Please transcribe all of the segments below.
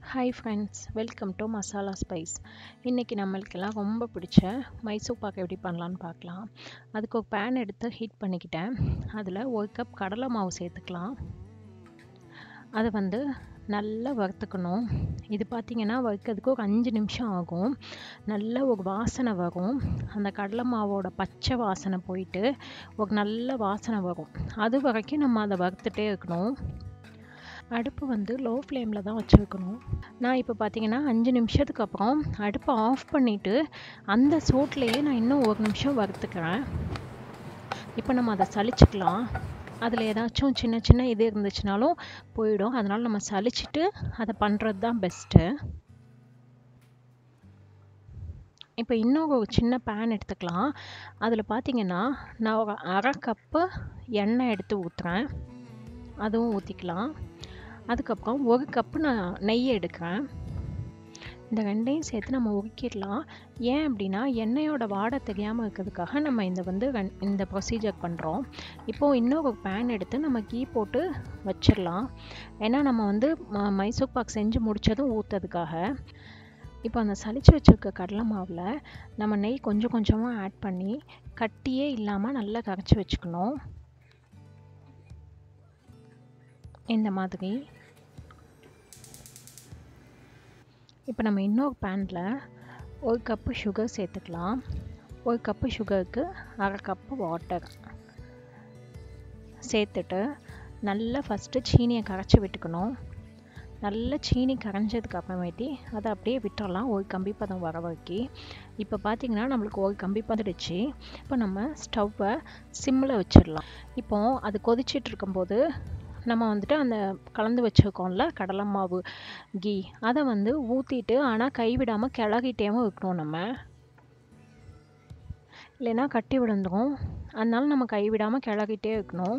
hi friends welcome to masala spice இன்றைக்கி நம்மளுக்கெல்லாம் ரொம்ப பிடிச்ச மைசூர் பாக்கு எப்படி பண்ணலான்னு பார்க்கலாம் அதுக்கு ஒரு பேன் எடுத்து ஹீட் பண்ணிக்கிட்டேன் அதில் ஒரு கப் கடலை மாவு சேர்த்துக்கலாம் அதை வந்து நல்லா வறுத்துக்கணும் இது பார்த்திங்கன்னா வறுக்கிறதுக்கு ஒரு அஞ்சு நிமிஷம் ஆகும் நல்ல ஒரு வாசனை வரும் அந்த கடலை மாவோட பச்சை வாசனை போயிட்டு ஒரு நல்ல வாசனை வரும் அது வரைக்கும் நம்ம அதை வறுத்துட்டே இருக்கணும் அடுப்பு வந்து லோ ஃப்ளேமில் தான் வச்சுருக்கணும் நான் இப்போ பார்த்தீங்கன்னா அஞ்சு நிமிஷத்துக்கு அப்புறம் அடுப்பை ஆஃப் பண்ணிவிட்டு அந்த சூட்லேயே நான் இன்னும் ஒரு நிமிஷம் வறுத்துக்கிறேன் இப்போ நம்ம அதை சளிச்சுக்கலாம் அதில் ஏதாச்சும் சின்ன சின்ன இது இருந்துச்சுனாலும் போயிடும் அதனால் நம்ம சளிச்சிட்டு அதை பண்ணுறது தான் பெஸ்ட்டு இப்போ இன்னும் ஒரு சின்ன பேன் எடுத்துக்கலாம் அதில் பார்த்தீங்கன்னா நான் ஒரு அரை கப்பு எண்ணெய் எடுத்து ஊற்றுறேன் அதுவும் ஊற்றிக்கலாம் அதுக்கப்புறம் ஒரு கப்பு நான் நெய் எடுக்கிறேன் இந்த ரெண்டையும் சேர்த்து நம்ம உருக்கிடலாம் ஏன் அப்படின்னா எண்ணெயோட வாடை தெரியாமல் இருக்கிறதுக்காக நம்ம இந்த வந்து இந்த ப்ரொசீஜர் பண்ணுறோம் இப்போது இன்னொரு பேன் எடுத்து நம்ம கீ போட்டு வச்சிடலாம் ஏன்னா நம்ம வந்து மைசூர் பாக் செஞ்சு முடித்ததும் ஊற்றுறதுக்காக இப்போ அந்த சளிச்சு வச்சுருக்க கடலை மாவில் நம்ம நெய் கொஞ்சம் கொஞ்சமாக ஆட் பண்ணி கட்டியே இல்லாமல் நல்லா கரைச்சி வச்சுக்கணும் இந்த மாதிரி இப்போ நம்ம இன்னொரு பேனில் ஒரு கப்பு சுகர் சேர்த்துக்கலாம் ஒரு கப்பு சுகருக்கு அரை கப்பு வாட்டர் சேர்த்துட்டு நல்லா ஃபஸ்ட்டு சீனியை கரைச்சி விட்டுக்கணும் நல்ல சீனி கரைஞ்சதுக்கு அப்புறமேட்டி அதை அப்படியே விட்டுறலாம் ஒரு கம்பி பதம் வர வரைக்கும் இப்போ பார்த்திங்கன்னா நம்மளுக்கு ஒரு கம்பி பதடிச்சு இப்போ நம்ம ஸ்டவ்வை சிம்மில் வச்சிடலாம் இப்போது அது கொதிச்சிட்டு இருக்கும்போது நம்ம வந்துட்டு அந்த கலந்து வச்சுருக்கோம்ல கடலை மாவு கீ அதை வந்து ஊற்றிட்டு ஆனால் கைவிடாமல் கிளறிட்டேவும் இருக்கணும் நம்ம இல்லைன்னா கட்டி விழுந்துடும் அதனால நம்ம கைவிடாமல் கிளறிட்டே இருக்கணும்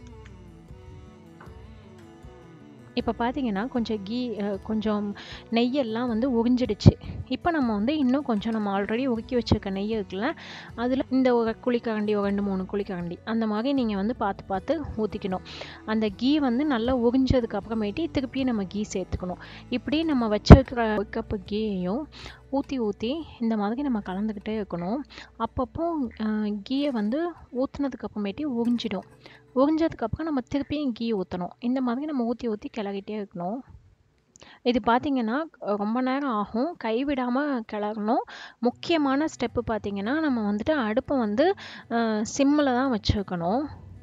இப்போ பார்த்தீங்கன்னா கொஞ்சம் கீ கொஞ்சம் நெய்யெல்லாம் வந்து உறிஞ்சிடுச்சு இப்போ நம்ம வந்து இன்னும் கொஞ்சம் நம்ம ஆல்ரெடி உருக்கி வச்சுருக்க நெய் இருக்குல்ல அதில் இந்த ஒரு குழிக்கரண்டி ஒரு ரெண்டு மூணு குழிக்கரண்டி அந்த மாதிரி நீங்கள் வந்து பார்த்து பார்த்து ஊற்றிக்கணும் அந்த கீ வந்து நல்லா உறிஞ்சதுக்கு அப்புறமேட்டி திருப்பி நம்ம கீ சேர்த்துக்கணும் இப்படி நம்ம வச்சிருக்கிற ஒரு கப்பு கீயையும் ஊற்றி ஊற்றி இந்த மாதிரி நம்ம கலந்துக்கிட்டே இருக்கணும் அப்பப்போ கீயை வந்து ஊற்றுனதுக்கு அப்புறமேட்டி உறிஞ்சிடும் உறிஞ்சதுக்கப்புறம் நம்ம திருப்பியும் கீ ஊற்றணும் இந்த மாதிரி நம்ம ஊற்றி ஊற்றி கிளறிட்டே இருக்கணும் இது பார்த்திங்கன்னா ரொம்ப நேரம் ஆகும் கைவிடாமல் கிளறணும் முக்கியமான ஸ்டெப்பு பார்த்திங்கன்னா நம்ம வந்துட்டு அடுப்பை வந்து சிம்மில் தான் வச்சுருக்கணும்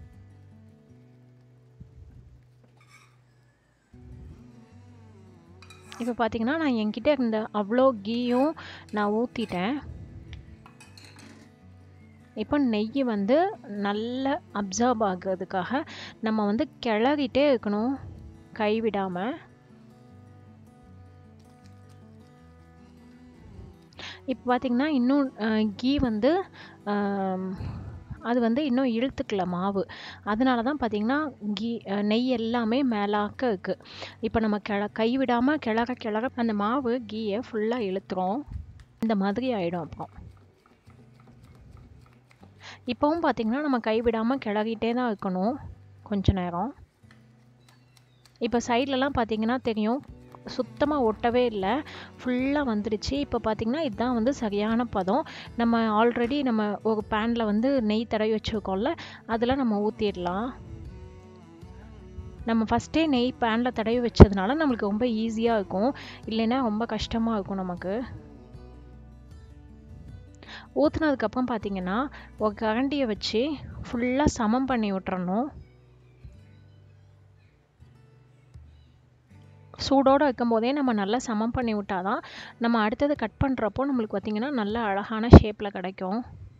இப்போ பார்த்தீங்கன்னா நான் என்கிட்ட இருந்த அவ்வளோ கீயும் நான் ஊற்றிட்டேன் இப்போ நெய் வந்து நல்லா அப்சர்வ் ஆகிறதுக்காக நம்ம வந்து கிளறிட்டே இருக்கணும் கைவிடாமல் இப்போ பார்த்திங்கன்னா இன்னும் கீ வந்து அது வந்து இன்னும் இழுத்துக்கல மாவு அதனால தான் பார்த்திங்கன்னா கீ நெய் எல்லாமே மேலாக்க இருக்குது இப்போ நம்ம கிள கைவிடாமல் கிளற கிளற அந்த மாவு கீயை ஃபுல்லாக இழுத்துரும் இந்த மாதிரி ஆகிடும் அப்புறம் இப்போவும் பார்த்திங்கன்னா நம்ம கைவிடாமல் கிளறிட்டே தான் இருக்கணும் கொஞ்ச நேரம் இப்போ சைட்லலாம் பார்த்திங்கன்னா தெரியும் சுத்தமாக ஒட்டவே இல்லை ஃபுல்லாக வந்துடுச்சு இப்போ பார்த்திங்கன்னா இதுதான் வந்து சரியான பதம் நம்ம ஆல்ரெடி நம்ம ஒரு பேனில் வந்து நெய் தடவி வச்சுருக்கோம்ல அதில் நம்ம ஊற்றிடலாம் நம்ம ஃபஸ்ட்டே நெய் பேனில் தடவி வச்சதுனால நம்மளுக்கு ரொம்ப ஈஸியாக இருக்கும் இல்லைன்னா ரொம்ப கஷ்டமாக இருக்கும் நமக்கு ஊற்றுனதுக்கப்புறம் பார்த்தீங்கன்னா ஒரு கரண்டியை வச்சு ஃபுல்லாக சமம் பண்ணி விட்டுறணும் சூடோடு வைக்கும்போதே நம்ம நல்லா சமம் பண்ணி விட்டால் தான் நம்ம அடுத்தது கட் பண்ணுறப்போ நம்மளுக்கு பார்த்திங்கன்னா நல்ல அழகான ஷேப்பில் கிடைக்கும்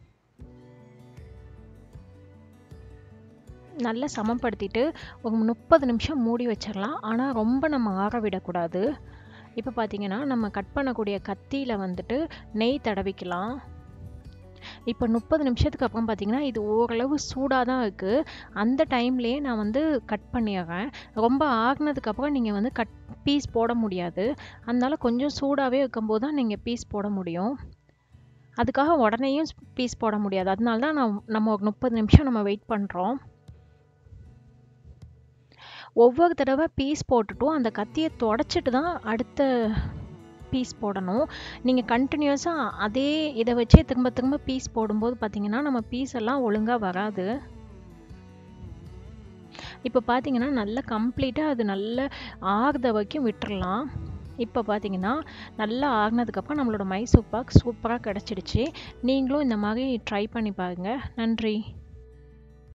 நல்லா சமப்படுத்திட்டு ஒரு முப்பது நிமிஷம் மூடி வச்சிடலாம் ஆனால் ரொம்ப நம்ம ஆற விடக்கூடாது இப்போ பார்த்திங்கன்னா நம்ம கட் பண்ணக்கூடிய கத்தியில் வந்துட்டு நெய் தடவிக்கலாம் இப்போ முப்பது நிமிஷத்துக்கு அப்புறம் பார்த்தீங்கன்னா இது ஓரளவு சூடாக தான் இருக்குது அந்த டைம்லேயே நான் வந்து கட் பண்ணிடுறேன் ரொம்ப ஆறுனதுக்கப்புறம் நீங்கள் வந்து கட் பீஸ் போட முடியாது அதனால கொஞ்சம் சூடாகவே இருக்கும்போது தான் நீங்கள் பீஸ் போட முடியும் அதுக்காக உடனேயும் பீஸ் போட முடியாது அதனால தான் நான் நம்ம ஒரு முப்பது நிமிஷம் நம்ம வெயிட் பண்ணுறோம் ஒவ்வொரு தடவை பீஸ் போட்டுட்டும் அந்த கத்தியை தொடச்சிட்டு தான் அடுத்த பீஸ் போடணும் நீங்கள் கண்டினியூஸாக அதே இதை வச்சே திரும்ப திரும்ப பீஸ் போடும்போது பார்த்தீங்கன்னா நம்ம பீஸ் எல்லாம் ஒழுங்காக வராது இப்போ பார்த்தீங்கன்னா நல்லா கம்ப்ளீட்டாக அது நல்ல ஆறுத வரைக்கும் விட்டுறலாம் இப்போ பார்த்தீங்கன்னா நல்லா ஆறுனதுக்கப்புறம் நம்மளோட மைசூர் பாக் சூப்பராக கிடச்சிடுச்சு நீங்களும் இந்த மாதிரி ட்ரை பண்ணி பாருங்கள் நன்றி